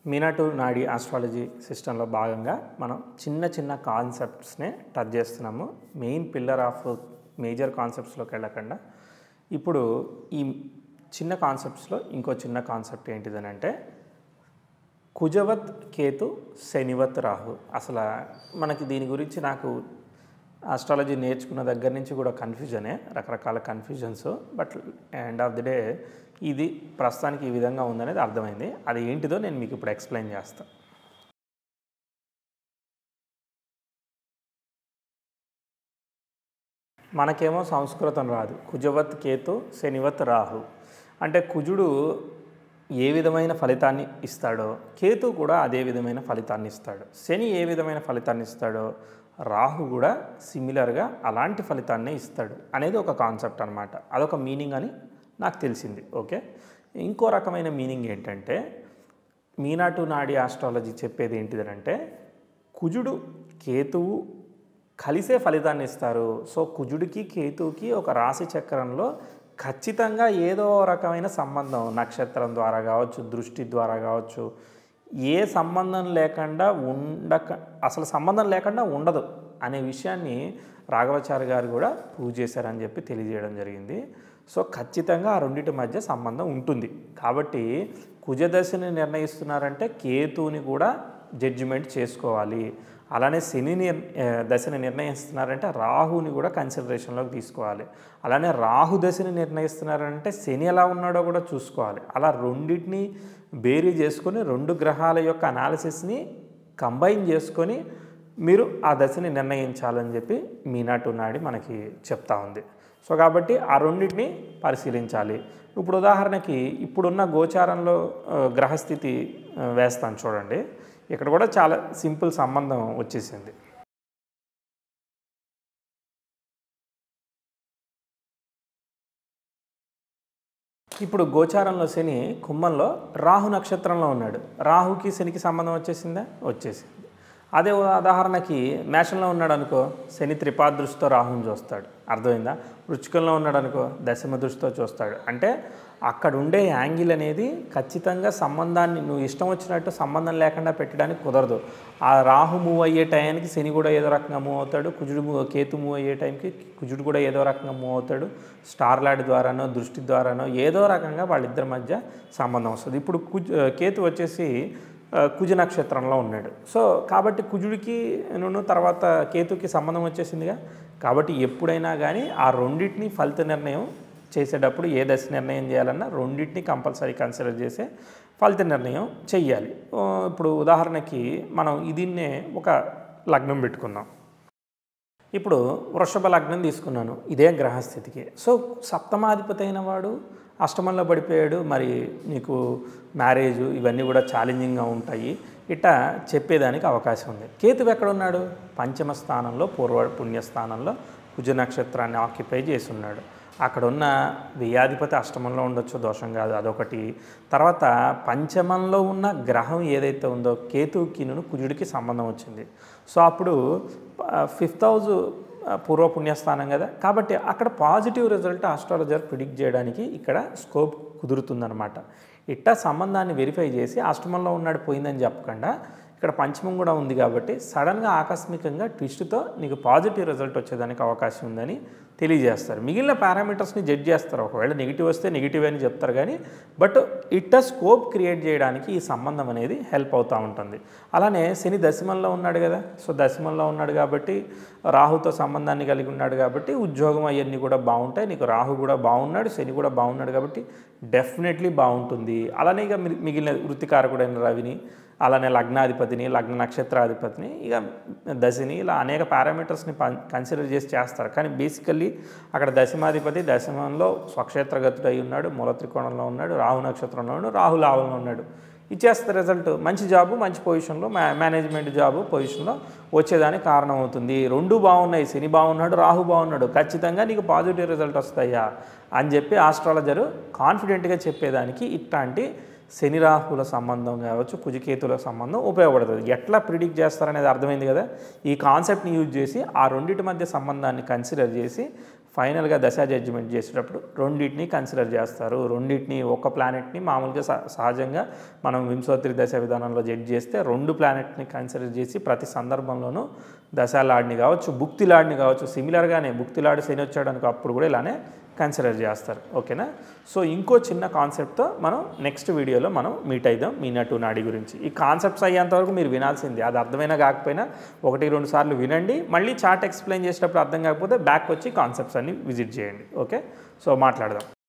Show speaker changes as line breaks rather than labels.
మీనాటు నాడి ఆస్ట్రాలజీ సిస్టంలో భాగంగా మనం చిన్న చిన్న కాన్సెప్ట్స్నే టచ్ చేస్తున్నాము మెయిన్ పిల్లర్ ఆఫ్ మేజర్ కాన్సెప్ట్స్లోకి వెళ్ళకుండా ఇప్పుడు ఈ చిన్న కాన్సెప్ట్స్లో ఇంకో చిన్న కాన్సెప్ట్ ఏంటిదని అంటే కుజవత్ కేతు శనివత్ రాహు అసలు మనకి దీని గురించి నాకు ఆస్ట్రాలజీ నేర్చుకున్న దగ్గర నుంచి కూడా కన్ఫ్యూజనే రకరకాల confusions but end of the day ఇది ప్రస్తుతానికి ఈ విధంగా ఉందనేది అర్థమైంది అది ఏంటిదో నేను మీకు ఇప్పుడు ఎక్స్ప్లెయిన్ చేస్తాను మనకేమో సంస్కృతం రాదు కుజవత్ కేతు శనివత్ రాహు అంటే కుజుడు ఏ విధమైన ఫలితాన్ని ఇస్తాడో కేతు కూడా అదే విధమైన ఫలితాన్ని ఇస్తాడు శని ఏ విధమైన ఫలితాన్ని ఇస్తాడో రాహు కూడా సిమిలర్గా అలాంటి ఫలితాన్నే ఇస్తాడు అనేది ఒక కాన్సెప్ట్ అనమాట అదొక మీనింగ్ అని నాకు తెలిసింది ఓకే ఇంకో రకమైన మీనింగ్ ఏంటంటే మీనాటు నాడి ఆస్ట్రాలజీ చెప్పేది ఏంటిదనంటే కుజుడు కేతువు కలిసే ఫలితాన్ని ఇస్తారు సో కుజుడికి కేతువుకి ఒక రాశి చక్రంలో ఖచ్చితంగా ఏదో రకమైన సంబంధం నక్షత్రం ద్వారా కావచ్చు దృష్టి ద్వారా కావచ్చు ఏ సంబంధం లేకుండా ఉండక అసలు సంబంధం లేకుండా ఉండదు అనే విషయాన్ని రాఘవాచారి గారు కూడా ప్రూవ్ చేశారని చెప్పి తెలియజేయడం జరిగింది సో ఖచ్చితంగా ఆ రెండింటి మధ్య సంబంధం ఉంటుంది కాబట్టి కుజదశని నిర్ణయిస్తున్నారంటే కేతువుని కూడా జడ్జిమెంట్ చేసుకోవాలి అలానే శని నిర్ దశని నిర్ణయిస్తున్నారంటే రాహుని కూడా కన్సిడరేషన్లోకి తీసుకోవాలి అలానే రాహు దశని నిర్ణయిస్తున్నారంటే శని ఎలా ఉన్నాడో కూడా చూసుకోవాలి అలా రెండింటిని బేరీ చేసుకొని రెండు గ్రహాల యొక్క అనాలిసిస్ని కంబైన్ చేసుకొని మీరు ఆ దశని నిర్ణయించాలని చెప్పి మీనాటు నాడి మనకి చెప్తా ఉంది సో కాబట్టి ఆ రెండింటిని పరిశీలించాలి ఇప్పుడు ఉదాహరణకి ఇప్పుడున్న గోచారంలో ఆ, గ్రహస్థితి ఆ, వేస్తాను చూడండి ఇక్కడ కూడా చాలా సింపుల్ సంబంధం వచ్చేసింది ఇప్పుడు గోచారంలో శని కుంభంలో రాహు నక్షత్రంలో ఉన్నాడు రాహుకి శనికి సంబంధం వచ్చేసిందా వచ్చేసింది అదే ఉదాహరణకి మేషంలో ఉన్నాడు అనుకో శని త్రిపాదృష్టితో రాహుని చూస్తాడు అర్థమైందా వృచ్చికంలో ఉన్నాడు అనుకో దశమ దృష్టితో చూస్తాడు అంటే అక్కడ ఉండే యాంగిల్ అనేది ఖచ్చితంగా సంబంధాన్ని నువ్వు ఇష్టం వచ్చినట్టు సంబంధం లేకుండా పెట్టడానికి కుదరదు ఆ రాహు మూవ్ అయ్యే టైంకి శని కూడా ఏదో రకంగా మూవ్ అవుతాడు కుజుడు మూవ్ కేతు మూవ్ అయ్యే టైంకి కుజుడు కూడా ఏదో రకంగా మూవ్ అవుతాడు స్టార్ లాడ్ ద్వారానో దృష్టి ద్వారానో ఏదో రకంగా వాళ్ళిద్దరి మధ్య సంబంధం వస్తుంది ఇప్పుడు కుజ కేతు వచ్చేసి ఆ, కుజ నక్షత్రంలో ఉన్నాడు సో కాబట్టి కుజుడికి నువ్వు తర్వాత కేతుకి సంబంధం వచ్చేసిందిగా కాబట్టి ఎప్పుడైనా కానీ ఆ రెండింటిని ఫలిత నిర్ణయం చేసేటప్పుడు ఏ దశ నిర్ణయం చేయాలన్నా రెండింటిని కంపల్సరీ కన్సిడర్ చేసే ఫలిత నిర్ణయం చెయ్యాలి ఆ, ఇప్పుడు ఉదాహరణకి మనం దీన్నే ఒక లగ్నం పెట్టుకుందాం ఇప్పుడు వృషభ లగ్నం తీసుకున్నాను ఇదే గ్రహస్థితికి సో సప్తమాధిపతి అయిన వాడు అష్టమంలో పడిపోయాడు మరి నీకు మ్యారేజ్ ఇవన్నీ కూడా ఛాలెంజింగ్గా ఉంటాయి ఇట్లా చెప్పేదానికి అవకాశం ఉంది కేతువు ఎక్కడ ఉన్నాడు పంచమ స్థానంలో పూర్వ పుణ్యస్థానంలో కుజ నక్షత్రాన్ని ఆక్యుపై చేసి ఉన్నాడు అక్కడ ఉన్న వ్యయాధిపతి అష్టమంలో ఉండొచ్చు దోషం కాదు అదొకటి తర్వాత పంచమంలో ఉన్న గ్రహం ఏదైతే ఉందో కేతువుకిను కుజుడికి సంబంధం వచ్చింది సో అప్పుడు ఫిఫ్త్ హౌస్ పూర్వ పుణ్యస్థానం కదా కాబట్టి అక్కడ పాజిటివ్ రిజల్ట్ ఆస్ట్రాలజర్ ప్రిడిక్ట్ చేయడానికి ఇక్కడ స్కోప్ కుదురుతుందనమాట ఇట్టా సంబంధాన్ని వెరిఫై చేసి అష్టమంలో ఉన్నాడు పోయిందని చెప్పకుండా ఇక్కడ పంచమం కూడా ఉంది కాబట్టి సడన్గా ఆకస్మికంగా ట్విస్ట్తో నీకు పాజిటివ్ రిజల్ట్ వచ్చేదానికి అవకాశం ఉందని తెలియజేస్తారు మిగిలిన పారామీటర్స్ని జడ్జ్ చేస్తారు ఒకవేళ నెగిటివ్ వస్తే నెగిటివ్ అని చెప్తారు కానీ బట్ ఇట్ట స్కోప్ క్రియేట్ చేయడానికి ఈ సంబంధం అనేది హెల్ప్ అవుతూ ఉంటుంది అలానే శని దశమంలో ఉన్నాడు కదా సో దశమంలో ఉన్నాడు కాబట్టి రాహుతో సంబంధాన్ని కలిగి ఉన్నాడు కాబట్టి ఉద్యోగం అవన్నీ కూడా బాగుంటాయి నీకు రాహు కూడా బాగున్నాడు శని కూడా బాగున్నాడు కాబట్టి డెఫినెట్లీ బాగుంటుంది అలానే ఇక మి- మిగిలిన వృత్తికారకుడైన రవిని అలానే లగ్నాధిపతిని లగ్న నక్షత్రాధిపతిని ఇక దశని ఇలా అనేక పారామీటర్స్ని కన్సిడర్ చేసి చేస్తారు కానీ బేసికల్లీ అక్కడ దశమాధిపతి దశమంలో స్వక్షేత్రగతుడు అయి ఉన్నాడు మూల త్రికోణంలో ఉన్నాడు రాహు నక్షత్రంలో ఉన్నాడు రాహు లాభంలో ఉన్నాడు ఇచ్చేస్తే రిజల్ట్ మంచి జాబు మంచి పొజిషన్లో మా మేనేజ్మెంట్ జాబు పొజిషన్లో వచ్చేదానికి కారణం అవుతుంది రెండు బాగున్నాయి శని బాగున్నాడు రాహు బాగున్నాడు ఖచ్చితంగా నీకు పాజిటివ్ రిజల్ట్ వస్తాయా అని చెప్పి ఆస్ట్రాలజరు కాన్ఫిడెంట్గా చెప్పేదానికి ఇట్లాంటి శని రాహుల సంబంధం కావచ్చు కుజకేతుల సంబంధం ఉపయోగపడుతుంది ఎట్లా ప్రిడిక్ట్ చేస్తారనేది అర్థమైంది కదా ఈ కాన్సెప్ట్ని యూజ్ చేసి ఆ రెండింటి మధ్య సంబంధాన్ని కన్సిడర్ చేసి ఫైనల్గా దశ జడ్జిమెంట్ చేసేటప్పుడు రెండింటిని కన్సిడర్ చేస్తారు రెండింటిని ఒక ప్లానెట్ని మామూలుగా సహ- సహజంగా మనం వింశోత్తరి దశ విధానంలో జడ్జ్ చేస్తే రెండు ప్లానెట్ని కన్సిడర్ చేసి ప్రతి సందర్భంలోనూ దశాలాడిని కావచ్చు భుక్తిలాడిని కావచ్చు సిమిలర్గానే భుక్తిలాడి శని వచ్చాడు అనుకో అప్పుడు కూడా ఇలానే కన్సిడర్ చేస్తారు ఓకేనా సో ఇంకో చిన్న కాన్సెప్ట్తో మనం నెక్స్ట్ వీడియోలో మనం మీట్ అయిదాం మీనటు నాడి గురించి ఈ కాన్సెప్ట్స్ అయ్యేంత వరకు మీరు వినాల్సిందే అది అర్థమైనా కాకపోయినా ఒకటి రెండు సార్లు వినండి మళ్ళీ చార్ట్ ఎక్స్ప్లెయిన్ చేసేటప్పుడు అర్థం కాకపోతే బ్యాక్ వచ్చి కాన్సెప్ట్స్ అన్ని విజిట్ చేయండి ఓకే సో మాట్లాడదాం